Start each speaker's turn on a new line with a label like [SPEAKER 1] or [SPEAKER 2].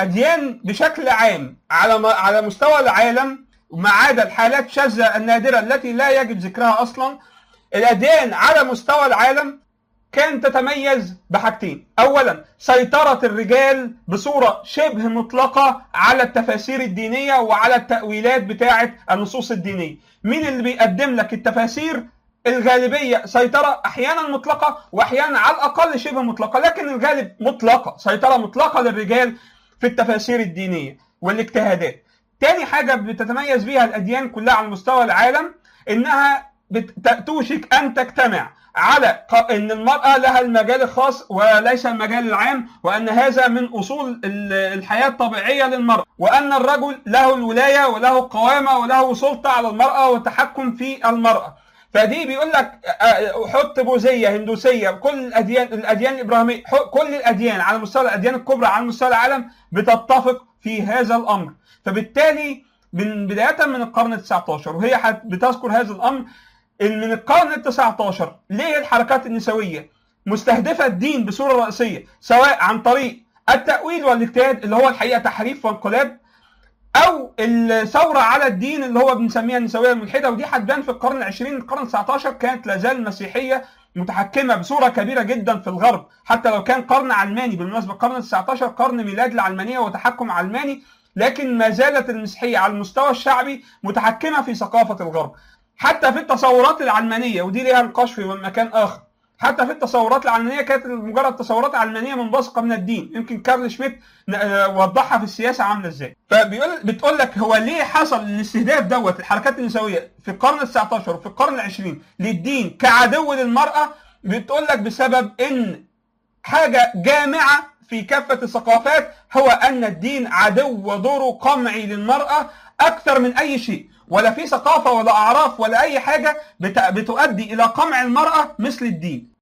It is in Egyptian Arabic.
[SPEAKER 1] الاديان بشكل عام على م- على مستوى العالم ما عدا الحالات الشاذه النادره التي لا يجب ذكرها اصلا الاديان على مستوى العالم كانت تتميز بحاجتين اولا سيطره الرجال بصوره شبه مطلقه على التفاسير الدينيه وعلى التاويلات بتاعه النصوص الدينيه مين اللي بيقدم لك التفاسير الغالبيه سيطره احيانا مطلقه واحيانا على الاقل شبه مطلقه لكن الغالب مطلقه سيطره مطلقه للرجال في التفاسير الدينيه والاجتهادات تاني حاجه بتتميز بيها الاديان كلها على مستوى العالم انها بت- توشك ان تجتمع على ق- ان المراه لها المجال الخاص وليس المجال العام وان هذا من اصول ال- الحياه الطبيعيه للمراه وان الرجل له الولايه وله قوامه وله سلطه على المراه والتحكم في المراه فدي بيقول لك آه، حط بوذيه هندوسيه كل الاديان الاديان الابراهيميه ح- كل الاديان على مستوى الاديان الكبرى على مستوى العالم بتتفق في هذا الامر فبالتالي من بدايه من القرن ال 19 وهي حت- بتذكر هذا الامر إن من القرن ال 19 ليه الحركات النسويه مستهدفه الدين بصوره رئيسيه سواء عن طريق التاويل والاجتهاد اللي هو الحقيقه تحريف وانقلاب او الثوره على الدين اللي هو بنسميها النسويه الملحده ودي هتبان في القرن العشرين القرن ال19 كانت لا زال المسيحيه متحكمه بصوره كبيره جدا في الغرب حتى لو كان قرن علماني بالمناسبه القرن ال19 قرن ميلاد العلمانيه وتحكم علماني لكن ما زالت المسيحيه على المستوى الشعبي متحكمه في ثقافه الغرب حتى في التصورات العلمانيه ودي ليها نقاش في مكان اخر حتى في التصورات العلمانيه كانت مجرد تصورات علمانيه منبثقه من الدين يمكن كارل شميت ن- آه، وضحها في السياسه عامله ازاي فبيقول بتقول لك هو ليه حصل الاستهداف دوت الحركات النسويه في القرن ال 19 وفي القرن العشرين للدين كعدو للمراه بتقول لك بسبب ان حاجه جامعه في كافه الثقافات هو ان الدين عدو ودوره قمعي للمراه اكثر من اي شيء ولا في ثقافه ولا اعراف ولا اي حاجه بت- بتؤدي الى قمع المراه مثل الدين